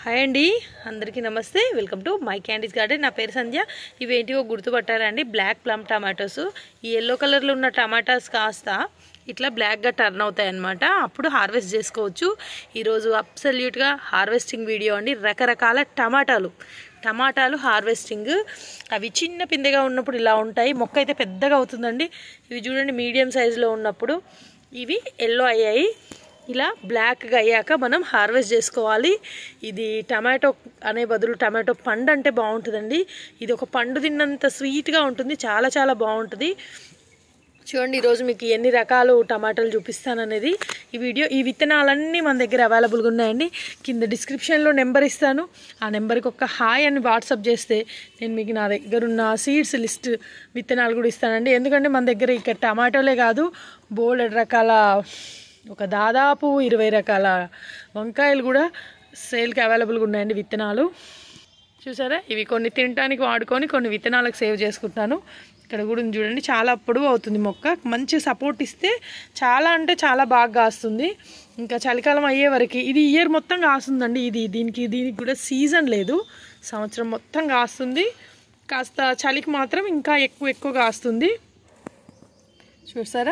hi అండి అందరికీ నమస్తే welcome to my candies garden నా పేరు సంధ్య ఇవేంటివో గుర్తుపట్టారండి బ్లాక్ ప్లమ్ టమాటోస్ ఈ ఎల్లో కలర్లో ఉన్న టమాటాస్ కాస్త ఇట్లా బ్లాక్గా టర్న్ అవుతాయి అన్నమాట అప్పుడు హార్వెస్ట్ చేసుకోవచ్చు ఈరోజు అబ్సల్యూట్గా హార్వెస్టింగ్ వీడియో అండి రకరకాల టమాటాలు టమాటాలు హార్వెస్టింగ్ అవి చిన్న పిందెగా ఉన్నప్పుడు ఇలా ఉంటాయి మొక్క అయితే పెద్దగా అవుతుందండి ఇవి చూడండి మీడియం సైజులో ఉన్నప్పుడు ఇవి ఎల్లో అయ్యాయి ఇలా బ్లాక్గా అయ్యాక మనం హార్వెస్ట్ చేసుకోవాలి ఇది టమాటో అనే బదులు టమాటో పండు అంటే బాగుంటుందండి ఇది ఒక పండు తిన్నంత స్వీట్గా ఉంటుంది చాలా చాలా బాగుంటుంది చూడండి ఈరోజు మీకు ఎన్ని రకాలు టమాటాలు చూపిస్తాననేది ఈ వీడియో ఈ విత్తనాలన్నీ మన దగ్గర అవైలబుల్గా ఉన్నాయండి కింద డిస్క్రిప్షన్లో నెంబర్ ఇస్తాను ఆ నెంబర్కి ఒక హాయ్ అని వాట్సాప్ చేస్తే నేను మీకు నా దగ్గర ఉన్న సీడ్స్ లిస్ట్ విత్తనాలు కూడా ఇస్తానండి ఎందుకంటే మన దగ్గర ఇక్కడ టమాటోలే కాదు బోలెడు రకాల ఒక దాదాపు ఇరవై రకాల వంకాయలు కూడా సేల్కి అవైలబుల్గా ఉన్నాయండి విత్తనాలు చూసారా ఇవి కొన్ని తినడానికి వాడుకొని కొన్ని విత్తనాలకు సేవ్ చేసుకుంటాను ఇక్కడ కూడా ఉంది చూడండి చాలా పొడవు అవుతుంది మొక్క మంచి సపోర్ట్ ఇస్తే చాలా అంటే చాలా బాగా కాస్తుంది ఇంకా చలికాలం అయ్యే వరకు ఇది ఇయర్ మొత్తం కాస్తుందండి ఇది దీనికి దీనికి కూడా సీజన్ లేదు సంవత్సరం మొత్తం కాస్తుంది కాస్త చలికి మాత్రం ఇంకా ఎక్కువ ఎక్కువ కాస్తుంది చూసారా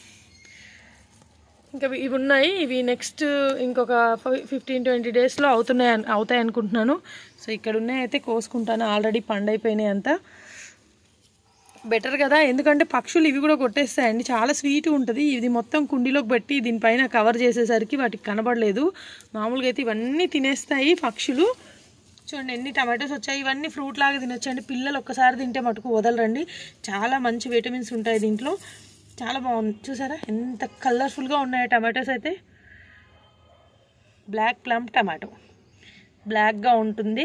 ఇంకా ఇవి ఉన్నాయి ఇవి నెక్స్ట్ ఇంకొక ఫిఫ్టీన్ ట్వంటీ డేస్లో అవుతున్నాయి అన్- అవుతాయి అనుకుంటున్నాను సో ఇక్కడ ఉన్నాయి అయితే కోసుకుంటాను ఆల్రెడీ పండైపోయినాయి అంతా బెటర్ కదా ఎందుకంటే పక్షులు ఇవి కూడా కొట్టేస్తాయండి చాలా స్వీట్ ఉంటుంది ఇది మొత్తం కుండీలోకి పెట్టి దీనిపైన కవర్ చేసేసరికి వాటికి కనబడలేదు మామూలుగా అయితే ఇవన్నీ తినేస్తాయి పక్షులు చూడండి ఎన్ని టమాటోస్ వచ్చాయి ఇవన్నీ ఫ్రూట్ లాగా తినొచ్చండి పిల్లలు ఒక్కసారి తింటే మటుకు వదలరండి చాలా మంచి విటమిన్స్ ఉంటాయి దీంట్లో చాలా బాగుంది చూసారా ఎంత కలర్ఫుల్గా ఉన్నాయో టమాటోస్ అయితే బ్లాక్ ప్లమ్ టమాటో బ్లాక్గా ఉంటుంది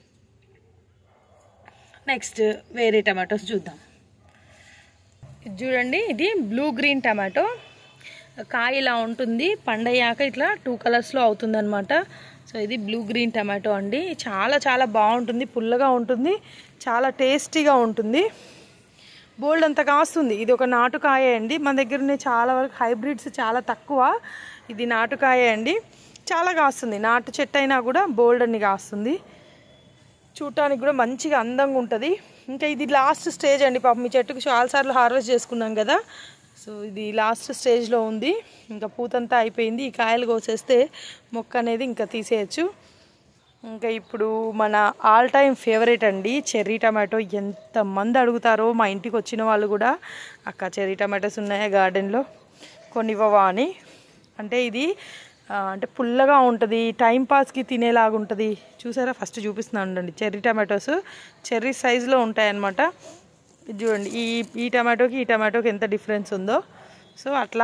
నెక్స్ట్ వేరే టమాటోస్ చూద్దాం ఇది చూడండి ఇది బ్లూ గ్రీన్ టమాటో కాయ ఇలా ఉంటుంది పండయ్యాక ఇట్లా టూ కలర్స్లో అవుతుందన్నమాట సో ఇది బ్లూ గ్రీన్ టమాటో అండి చాలా చాలా బాగుంటుంది పుల్లగా ఉంటుంది చాలా టేస్టీగా ఉంటుంది బోల్డ్ అంత కాస్తుంది ఇది ఒక నాటుకాయ అండి మన దగ్గర ఉన్న చాలా వరకు హైబ్రిడ్స్ చాలా తక్కువ ఇది నాటుకాయ అండి చాలా కాస్తుంది నాటు చెట్టు అయినా కూడా బోల్డ్ అన్ని కాస్తుంది చూడటానికి కూడా మంచిగా అందంగా ఉంటుంది ఇంకా ఇది లాస్ట్ స్టేజ్ అండి పాపం మీ చెట్టుకు చాలాసార్లు హార్వెస్ట్ చేసుకున్నాం కదా సో ఇది లాస్ట్ స్టేజ్లో ఉంది ఇంకా పూతంతా అయిపోయింది ఈ కాయలు కోసేస్తే మొక్క అనేది ఇంకా తీసేయచ్చు ఇంకా ఇప్పుడు మన ఆల్ టైమ్ ఫేవరెట్ అండి చెర్రీ టమాటో ఎంతమంది అడుగుతారో మా ఇంటికి వచ్చిన వాళ్ళు కూడా అక్క చెర్రీ టమాటోస్ ఉన్నాయా గార్డెన్లో కొన్ని ఇవ్వవా అని అంటే ఇది ఆ, అంటే పుల్లగా ఉంటుంది టైం పాస్కి తినేలాగా ఉంటుంది చూసారా ఫస్ట్ చూపిస్తున్నాను అండి చెర్రీ టమాటోస్ చెర్రీ సైజులో ఉంటాయి అన్నమాట ఇది చూడండి ఈ ఈ టమాటోకి ఈ టమాటోకి ఎంత డిఫరెన్స్ ఉందో సో అట్లా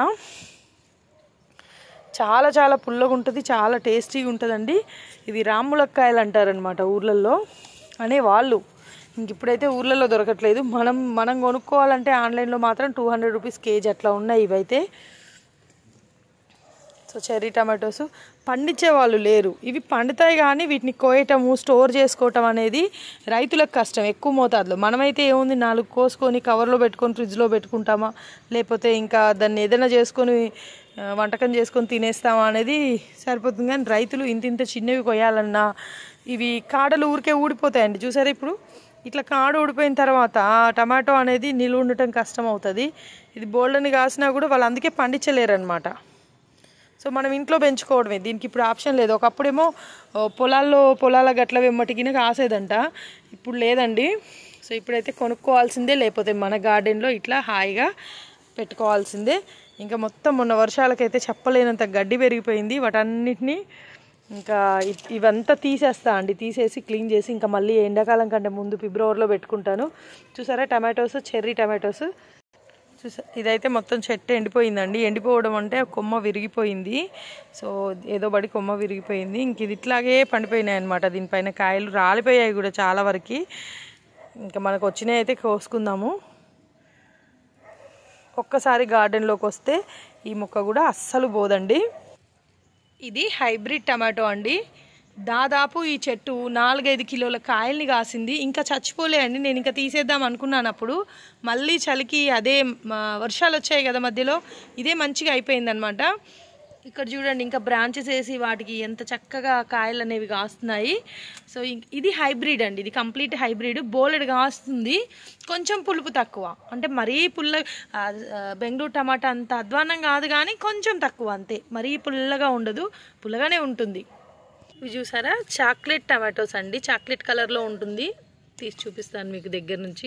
చాలా చాలా పుల్లగా ఉంటుంది చాలా టేస్టీగా ఉంటుందండి ఇవి రాములక్కాయలు అంటారనమాట ఊర్లలో అనే వాళ్ళు ఇంక ఇప్పుడైతే ఊర్లలో దొరకట్లేదు మనం మనం కొనుక్కోవాలంటే ఆన్లైన్లో మాత్రం టూ హండ్రెడ్ రూపీస్ కేజీ అట్లా ఉన్నాయి ఇవైతే సో చెర్రీ టమాటోస్ పండించే వాళ్ళు లేరు ఇవి పండుతాయి కానీ వీటిని కోయటము స్టోర్ చేసుకోవటం అనేది రైతులకు కష్టం ఎక్కువ మోతాదులో మనమైతే ఏముంది నాలుగు కోసుకొని కవర్లో పెట్టుకొని ఫ్రిడ్జ్లో పెట్టుకుంటామా లేకపోతే ఇంకా దాన్ని ఏదైనా చేసుకొని ఆ, వంటకం చేసుకొని తినేస్తామా అనేది సరిపోతుంది కానీ రైతులు ఇంత ఇంత చిన్నవి కొయ్యాలన్నా ఇవి కాడలు ఊరికే ఊడిపోతాయండి చూసారా ఇప్పుడు ఇట్లా కాడు ఊడిపోయిన తర్వాత ఆ టమాటో అనేది నిలువ ఉండటం కష్టం అవుతుంది ఇది బోల్డని కాసినా కూడా వాళ్ళు అందుకే పండించలేరు అనమాట సో మనం ఇంట్లో పెంచుకోవడమే దీనికి ఇప్పుడు ఆప్షన్ లేదు ఒకప్పుడేమో ఓ, పొలాల్లో పొలాల గట్ల వెమ్మటికిన కాసేదంట ఇప్పుడు లేదండి సో ఇప్పుడైతే కొనుక్కోవాల్సిందే లేకపోతే మన గార్డెన్లో ఇట్లా హాయిగా పెట్టుకోవాల్సిందే ఇంకా మొత్తం మొన్న వర్షాలకైతే చెప్పలేనంత గడ్డి పెరిగిపోయింది వాటన్నిటిని ఇంకా ఇ- ఇవంతా తీసేస్తా అండి తీసేసి క్లీన్ చేసి ఇంకా మళ్ళీ ఎండాకాలం కంటే ముందు ఫిబ్రవరిలో పెట్టుకుంటాను చూసారా టమాటోస్ చెర్రీ టమాటోస్ చూసా ఇదైతే మొత్తం చెట్టు ఎండిపోయిందండి ఎండిపోవడం అంటే ఆ కొమ్మ విరిగిపోయింది సో ఏదో బడి కొమ్మ విరిగిపోయింది ఇంక ఇది ఇట్లాగే పండిపోయినాయి అనమాట దీనిపైన కాయలు రాలిపోయాయి కూడా చాలా వరకు ఇంకా మనకు వచ్చినాయి అయితే కోసుకుందాము ఒక్కసారి గార్డెన్లోకి వస్తే ఈ మొక్క కూడా అస్సలు పోదండి ఇది హైబ్రిడ్ టమాటో అండి దాదాపు ఈ చెట్టు నాలుగైదు కిలోల కాయల్ని కాసింది ఇంకా చచ్చిపోలే అండి నేను ఇంకా తీసేద్దాం అనుకున్నాను అప్పుడు మళ్ళీ చలికి అదే మ, వర్షాలు వచ్చాయి కదా మధ్యలో ఇదే మంచిగా అయిపోయిందనమాట ఇక్కడ చూడండి ఇంకా బ్రాంచెస్ వేసి వాటికి ఎంత చక్కగా కాయలు అనేవి కాస్తున్నాయి సో ఇం- ఇది హైబ్రిడ్ అండి ఇది కంప్లీట్ హైబ్రిడ్ బోలెడ్ కాస్తుంది కొంచెం పులుపు తక్కువ అంటే మరీ పుల్ల ఆ, ఆ, బెంగళూరు టమాటా అంత అధ్వానం కాదు కానీ కొంచెం తక్కువ అంతే మరీ పుల్లగా ఉండదు పుల్లగానే ఉంటుంది ఇవి చూసారా చాక్లెట్ టమాటోస్ అండి చాక్లెట్ కలర్లో ఉంటుంది తీసి చూపిస్తాను మీకు దగ్గర నుంచి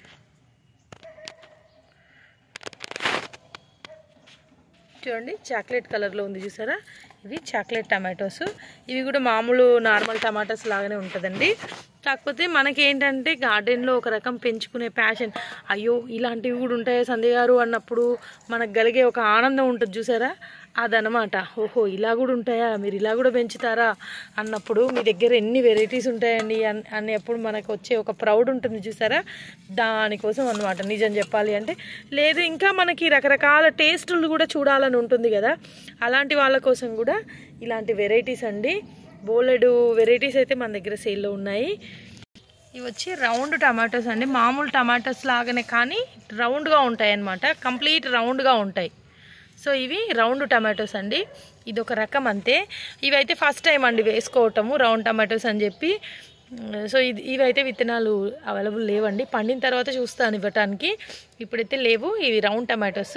చూడండి చాక్లెట్ కలర్లో ఉంది చూసారా ఇవి చాక్లెట్ టమాటోస్ ఇవి కూడా మామూలు నార్మల్ టమాటోస్ లాగానే ఉంటుందండి కాకపోతే మనకేంటంటే గార్డెన్లో ఒక రకం పెంచుకునే ప్యాషన్ అయ్యో ఇలాంటివి కూడా ఉంటాయా సంధ్య గారు అన్నప్పుడు మనకు కలిగే ఒక ఆనందం ఉంటుంది చూసారా అదనమాట ఓహో ఇలా కూడా ఉంటాయా మీరు ఇలా కూడా పెంచుతారా అన్నప్పుడు మీ దగ్గర ఎన్ని వెరైటీస్ ఉంటాయండి అన్- అనేప్పుడు మనకు వచ్చే ఒక ప్రౌడ్ ఉంటుంది చూసారా దానికోసం అనమాట నిజం చెప్పాలి అంటే లేదు ఇంకా మనకి రకరకాల టేస్టులు కూడా చూడాలని ఉంటుంది కదా అలాంటి వాళ్ళ కోసం కూడా ఇలాంటి వెరైటీస్ అండి బోలెడు వెరైటీస్ అయితే మన దగ్గర సేల్లో ఉన్నాయి ఇవి వచ్చి రౌండ్ టమాటోస్ అండి మామూలు టమాటోస్ లాగానే కానీ రౌండ్గా ఉంటాయి అన్నమాట కంప్లీట్ రౌండ్గా ఉంటాయి సో ఇవి రౌండ్ టమాటోస్ అండి ఇది ఒక రకం అంతే ఇవైతే ఫస్ట్ టైం అండి వేసుకోవటము రౌండ్ టమాటోస్ అని చెప్పి సో ఇది ఇవైతే విత్తనాలు అవైలబుల్ లేవండి పండిన తర్వాత చూస్తాను ఇవ్వటానికి ఇప్పుడైతే లేవు ఇవి రౌండ్ టమాటోస్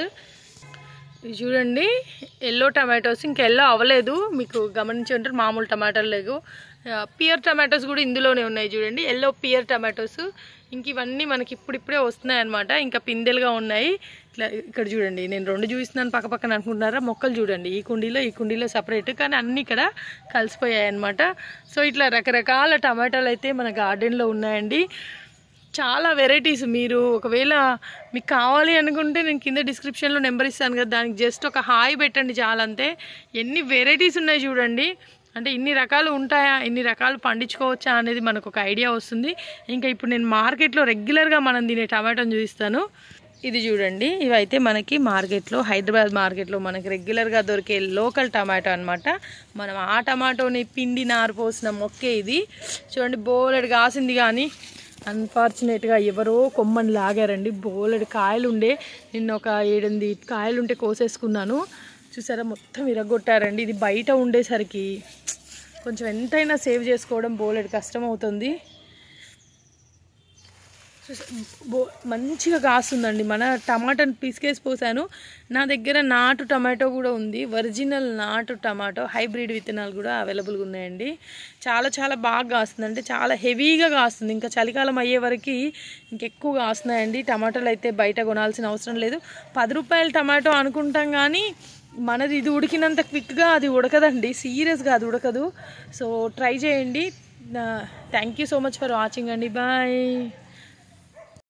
ఇవి చూడండి ఎల్లో టమాటోస్ ఇంకా ఎల్లో అవ్వలేదు మీకు గమనించి ఉంటారు మామూలు టమాటాలు లేవు పియర్ టమాటోస్ కూడా ఇందులోనే ఉన్నాయి చూడండి ఎల్లో పియర్ టమాటోస్ ఇంక ఇవన్నీ మనకి ఇప్పుడిప్పుడే వస్తున్నాయి అనమాట ఇంకా పిందెలుగా ఉన్నాయి ఇట్లా ఇక్కడ చూడండి నేను రెండు చూపిస్తున్నాను పక్క పక్కన అనుకుంటున్నారా మొక్కలు చూడండి ఈ కుండీలో ఈ కుండీలో సపరేట్ కానీ అన్నీ ఇక్కడ కలిసిపోయాయి అనమాట సో ఇట్లా రకరకాల టమాటాలు అయితే మన గార్డెన్లో ఉన్నాయండి చాలా వెరైటీస్ మీరు ఒకవేళ మీకు కావాలి అనుకుంటే నేను కింద డిస్క్రిప్షన్లో నెంబర్ ఇస్తాను కదా దానికి జస్ట్ ఒక హాయ్ పెట్టండి చాలా అంతే ఎన్ని వెరైటీస్ ఉన్నాయి చూడండి అంటే ఇన్ని రకాలు ఉంటాయా ఇన్ని రకాలు పండించుకోవచ్చా అనేది మనకు ఒక ఐడియా వస్తుంది ఇంకా ఇప్పుడు నేను మార్కెట్లో రెగ్యులర్గా మనం తినే టమాటోని చూపిస్తాను ఇది చూడండి ఇవైతే మనకి మార్కెట్లో హైదరాబాద్ మార్కెట్లో మనకి రెగ్యులర్గా దొరికే లోకల్ టమాటో అన్నమాట మనం ఆ టమాటోని పిండి నారు పోసిన మొక్కే ఇది చూడండి బోలెడు కాసింది కానీ అన్ఫార్చునేట్గా ఎవరో కొమ్మని లాగారండి బోలెడు కాయలు ఉండే నిన్న ఒక ఏడెనిమిది కాయలు ఉంటే కోసేసుకున్నాను చూసారా మొత్తం విరగొట్టారండి ఇది బయట ఉండేసరికి కొంచెం ఎంతైనా సేవ్ చేసుకోవడం బోలెడు కష్టం అవుతుంది చూసా- బో మంచిగా కాస్తుందండి మన టమాటాని పిసికేసి పోసాను నా దగ్గర నాటు టమాటో కూడా ఉంది ఒరిజినల్ నాటు టమాటో హైబ్రిడ్ విత్తనాలు కూడా అవైలబుల్గా ఉన్నాయండి చాలా చాలా బాగా కాస్తుంది అంటే చాలా హెవీగా కాస్తుంది ఇంకా చలికాలం అయ్యే వరకు ఇంకెక్కువ కాస్తున్నాయండి టమాటాలు అయితే బయట కొనాల్సిన అవసరం లేదు పది రూపాయల టమాటో అనుకుంటాం కానీ మనది ఇది ఉడికినంత క్విక్గా అది ఉడకదండి సీరియస్గా అది ఉడకదు సో ట్రై చేయండి thank you so much for watching అండి బాయ్